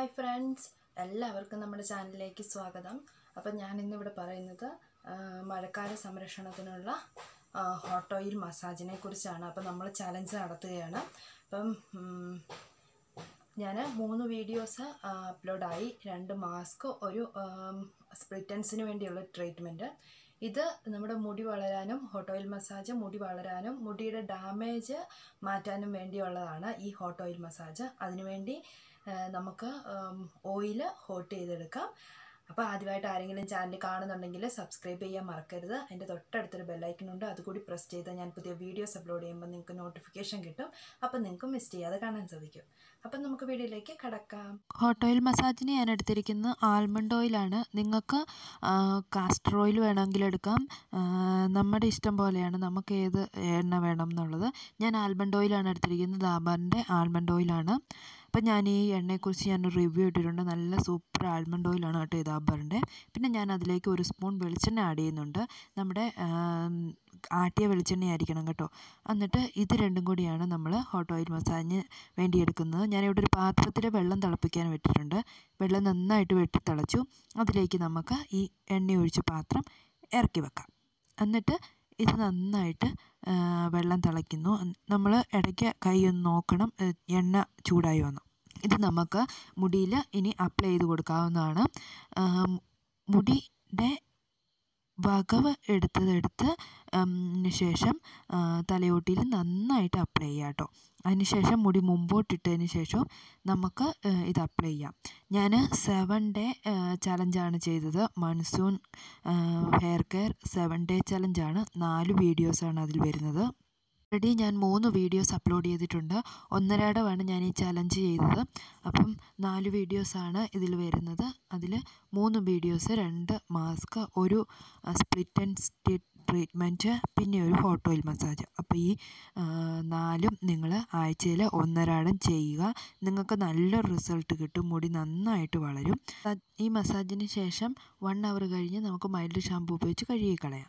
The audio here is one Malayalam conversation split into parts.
ഹായ് ഫ്രണ്ട്സ് എല്ലാവർക്കും നമ്മുടെ ചാനലിലേക്ക് സ്വാഗതം അപ്പം ഞാൻ ഇന്നിവിടെ പറയുന്നത് ആ, മഴക്കാല സംരക്ഷണത്തിനുള്ള ആ, ഹോട്ട് ഓയിൽ മസാജിനെ കുറിച്ചാണ് അപ്പം നമ്മൾ ചലഞ്ച് നടത്തുകയാണ് അപ്പം ഞാൻ മൂന്ന് വീഡിയോസ് അപ്ലോഡായി രണ്ട് മാസ്ക് ഒരു സ്പ്ലിറ്റൻസിന് വേണ്ടിയുള്ള ട്രീറ്റ്മെൻറ്റ് ഇത് നമ്മുടെ മുടി വളരാനും ഹോട്ട് ഓയിൽ മസാജ് മുടി വളരാനും മുടിയുടെ ഡാമേജ് മാറ്റാനും വേണ്ടിയുള്ളതാണ് ഈ ഹോട്ട് ഓയിൽ മസാജ് അതിനുവേണ്ടി ആ, നമുക്ക് ഓയിൽ ഹോട്ട് ചെയ്തെടുക്കാം അപ്പോൾ ആദ്യമായിട്ട് ആരെങ്കിലും ചാനൽ കാണുന്നുണ്ടെങ്കിൽ സബ്സ്ക്രൈബ് ചെയ്യാൻ മറക്കരുത് അതിൻ്റെ തൊട്ടടുത്തൊരു ബെല്ലൈക്കൺ ഉണ്ട് അതുകൂടി പ്രസ് ചെയ്താൽ ഞാൻ പുതിയ വീഡിയോസ് അപ്ലോഡ് ചെയ്യുമ്പോൾ നിങ്ങൾക്ക് നോട്ടിഫിക്കേഷൻ കിട്ടും അപ്പോൾ നിങ്ങൾക്ക് മിസ് ചെയ്യാതെ കാണാൻ സാധിക്കും അപ്പം നമുക്ക് വീഡിയോയിലേക്ക് കടക്കാം ഹോട്ട് ഓയിൽ മസാജിന് ഞാൻ എടുത്തിരിക്കുന്നത് ആൽമണ്ട് ഓയിലാണ് നിങ്ങൾക്ക് കാസ്റ്റർ ഓയിൽ വേണമെങ്കിൽ എടുക്കാം ആ, നമ്മുടെ ഇഷ്ടം പോലെയാണ് നമുക്ക് ഏത് എണ്ണ വേണം എന്നുള്ളത് ഞാൻ ആൽമണ്ട് ഓയിലാണ് എടുത്തിരിക്കുന്നത് ദാബറിൻ്റെ ആൽമണ്ട് ഓയിലാണ് അപ്പം ഞാൻ ഈ എണ്ണയെക്കുറിച്ച് ഞാൻ റിവ്യൂ ഇട്ടിട്ടുണ്ട് നല്ല സൂപ്പർ ആൽമണ്ട് ഓയിലാണ് കേട്ടോ ഈ ദാബറിൻ്റെ പിന്നെ ഞാൻ അതിലേക്ക് ഒരു സ്പൂൺ വെളിച്ചെണ്ണ ആഡ് ചെയ്യുന്നുണ്ട് നമ്മുടെ ആം, ആട്ടിയ വെളിച്ചെണ്ണ ആയിരിക്കണം കേട്ടോ എന്നിട്ട് ഇത് രണ്ടും കൂടിയാണ് നമ്മൾ ഹോട്ട് ഓയിൽ മസാജിന് വേണ്ടി എടുക്കുന്നത് ഞാനിവിടെ ഒരു പാത്രത്തിൽ വെള്ളം തിളപ്പിക്കാൻ വെച്ചിട്ടുണ്ട് വെള്ളം നന്നായിട്ട് വെട്ടി തിളച്ചു അതിലേക്ക് നമുക്ക് ഈ എണ്ണ ഒഴിച്ച പാത്രം ഇറക്കി വെക്കാം എന്നിട്ട് ഇത് നന്നായിട്ട് ആ, വെള്ളം തിളയ്ക്കുന്നു നമ്മൾ ഇടയ്ക്ക് കൈ ഒന്ന് നോക്കണം ഏ, എണ്ണ ചൂടായി വന്നു ഇത് നമുക്ക് മുടിയിൽ ഇനി അപ്ലൈ ചെയ്ത് കൊടുക്കാവുന്നതാണ് ആ, മുടിയുടെ വകവ് എടുത്തതെടുത്ത് ന് ശേഷം ആ, തലയോട്ടിയിൽ നന്നായിട്ട് അപ്ലൈ ചെയ്യാം കേട്ടോ അതിനുശേഷം മുടി മുമ്പോട്ടിട്ടതിന് ശേഷം നമുക്ക് ആ, ഇത് അപ്ലൈ ചെയ്യാം ഞാൻ സെവൻ ഡേ ചലഞ്ചാണ് ചെയ്തത് monsoon hair care seven day ചലഞ്ചാണ് നാല് വീഡിയോസാണ് അതിൽ വരുന്നത് ഓൾറെഡി ഞാൻ മൂന്ന് വീഡിയോസ് അപ്ലോഡ് ചെയ്തിട്ടുണ്ട് ഒന്നരാടമാണ് ഞാൻ ഈ ചലഞ്ച് ചെയ്തത് അപ്പം നാല് വീഡിയോസാണ് ഇതിൽ വരുന്നത് അതിൽ മൂന്ന് വീഡിയോസ് രണ്ട് മാസ്ക് ഒരു സ്പ്ലിറ്റ് ആൻഡ് സ്റ്റിറ്റ് ട്രീറ്റ്മെൻറ്റ് പിന്നെ ഒരു ഹോട്ട് ഓയിൽ മസാജ് അപ്പോൾ ഈ ആ, നാലും നിങ്ങൾ ആഴ്ചയിൽ ഒന്നരാടം ചെയ്യുക നിങ്ങൾക്ക് നല്ലൊരു റിസൾട്ട് കിട്ടും മുടി നന്നായിട്ട് വളരും ഈ മസാജിന് ശേഷം വൺ അവർ കഴിഞ്ഞ് നമുക്ക് മൈൽഡ് ഷാമ്പു ഉപയോഗിച്ച് കഴുകി കളയാം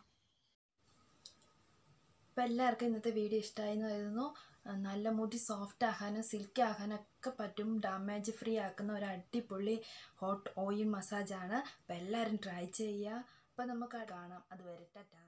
അപ്പോൾ എല്ലാവർക്കും ഇന്നത്തെ വീഡിയോ ഇഷ്ടമായി എന്ന് കരുതുന്നു ആ, നല്ല മുടി സോഫ്റ്റ് ആകാനും സിൽക്കി ആകാനും ഒക്കെ പറ്റും ഡാമേജ് ഫ്രീ ആക്കുന്ന ഒരു അടിപൊളി ഹോട്ട് ഓയിൽ മസാജാണ് അപ്പോൾ എല്ലാവരും ട്രൈ ചെയ്യുക അപ്പോൾ നമുക്ക് കാണാം അതുവരെ ടാറ്റാ